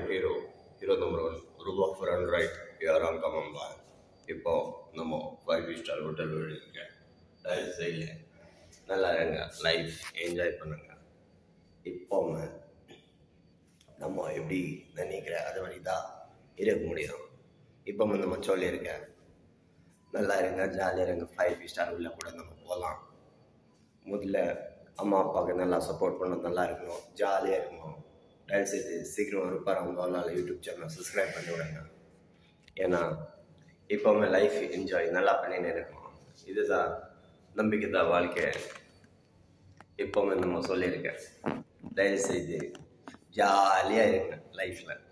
hero hero number one ரூபா for android யாராம் கமம்பா இப்போ நம்ம ஃபைவ் ஸ்டார் ஹோட்டல் இருக்க தயவு செய்ய நல்லா இருங்க லைஃப் என்ஜாய் பண்ணுங்க இப்போ நம்ம எப்படி நினைக்கிற அது மாதிரி தான் இருக்க முடியும் இப்போ நம்ம சொல்லியிருக்கேன் நல்லா இருங்க ஜாலியாக இருங்க ஃபைவ் ஸ்டார் உள்ள கூட நம்ம போகலாம் முதல்ல அம்மா அப்பாவுக்கு நல்லா சப்போர்ட் பண்ணணும் நல்லா இருக்கணும் ஜாலியாக இருக்கணும் தயவு செய்து சீக்கிரம் இருப்பார் அவங்க அதனால் யூடியூப் சேனல் சப்ஸ்கிரைப் பண்ணி விடுங்க ஏன்னா இப்போவுமே லைஃப் என்ஜாய் நல்லா பண்ணின்னு இருக்கணும் இதுதான் நம்பிக்கை தான் வாழ்க்கை இப்போவுமே நம்ம சொல்லியிருக்கேன் தயவு செய்து ஜாலியாக இருங்க லைஃப்பில்